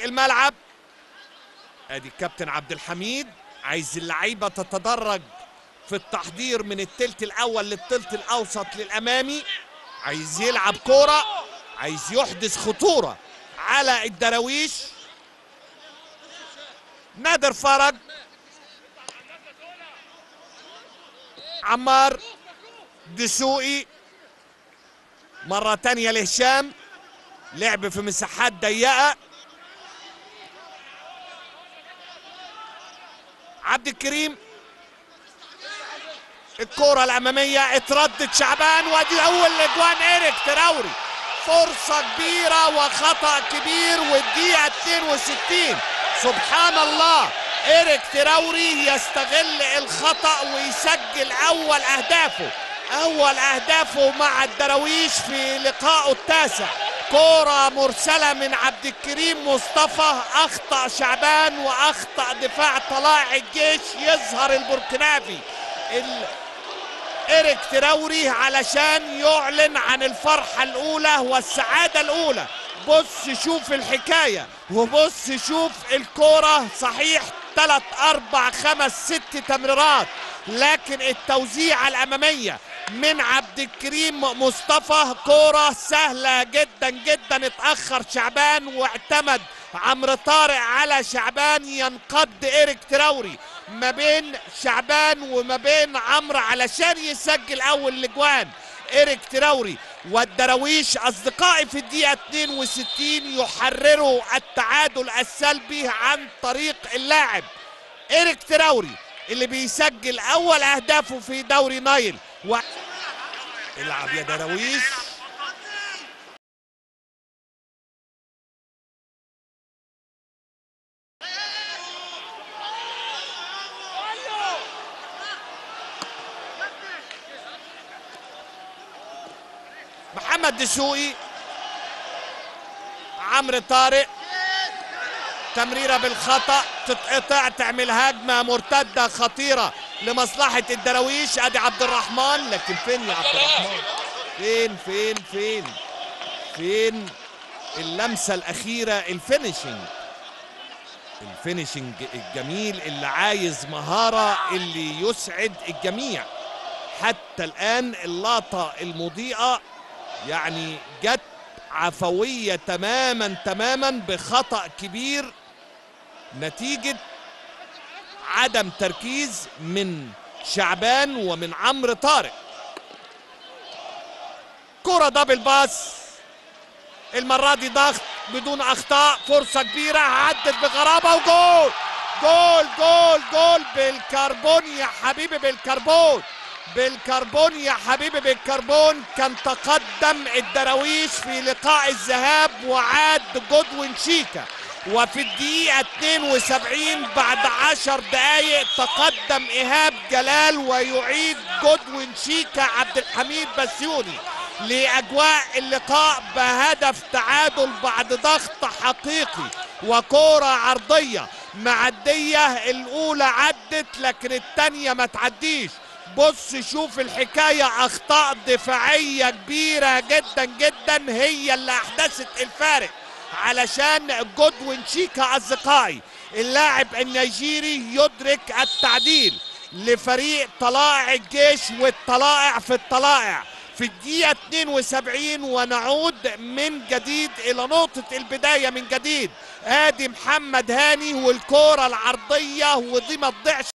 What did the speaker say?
الملعب ادي الكابتن عبد الحميد عايز اللعيبه تتدرج في التحضير من التلت الاول للتلت الاوسط للامامي عايز يلعب كوره عايز يحدث خطوره على الدراويش نادر فرج عمار دسوقي مرة تانية لهشام لعب في مساحات ضيقة عبد الكريم الكرة الأمامية اتردد شعبان وادي أول أجوان إيريك تراوري فرصة كبيرة وخطأ كبير والدقيقة 62 سبحان الله إيريك تراوري يستغل الخطأ ويسجل أول أهدافه أول أهدافه مع الدراويش في لقائه التاسع كرة مرسلة من عبد الكريم مصطفى أخطأ شعبان وأخطأ دفاع طلائع الجيش يظهر البركنافي ال... إيريك تراوري علشان يعلن عن الفرحة الأولى والسعادة الأولى بص شوف الحكاية وبص شوف الكرة صحيح ثلاث أربع خمس ست تمريرات لكن التوزيعة الأمامية من عبد الكريم مصطفى كرة سهلة جدا جدا اتأخر شعبان واعتمد عمرو طارق على شعبان ينقض إيريك تراوري ما بين شعبان وما بين عمرو علشان يسجل أول الأجوان إيريك تراوري والدراويش أصدقائي في الدقيقة 62 يحرروا التعادل السلبي عن طريق اللاعب إيريك تراوري اللي بيسجل أول أهدافه في دوري نايل و... العب يا دراويش محمد دسوقي عمرو طارق تمريره بالخطا تتقطع تعمل هجمه مرتده خطيره لمصلحه الدراويش ادي عبد الرحمن لكن فين يا عبد الرحمن فين فين فين فين اللمسه الاخيره الفينيشنج الفينيشنج الجميل اللي عايز مهاره اللي يسعد الجميع حتى الان اللقطه المضيئه يعني جت عفويه تماما تماما بخطا كبير نتيجه عدم تركيز من شعبان ومن عمرو طارق كرة دبل باس المرة دي ضغط بدون أخطاء فرصة كبيرة عدت بغرابة وجول جول جول جول بالكربون يا حبيبي بالكربون بالكربون يا حبيبي بالكربون كان تقدم الدراويش في لقاء الذهاب وعاد جودوين شيكا وفي الدقيقة 72 بعد 10 دقايق تقدم إيهاب جلال ويعيد جودوين شيكا عبد الحميد بسيوني لأجواء اللقاء بهدف تعادل بعد ضغط حقيقي وكورة عرضية معدية الأولى عدت لكن الثانية ما تعديش بص شوف الحكاية أخطاء دفاعية كبيرة جدا جدا هي اللي أحدثت الفارق علشان جودوين شيكا أصدقائي اللاعب النيجيري يدرك التعديل لفريق طلائع الجيش والطلائع في الطلائع في الدقيقة 72 ونعود من جديد إلى نقطة البداية من جديد آدي محمد هاني والكورة العرضية ودي ما تضيعش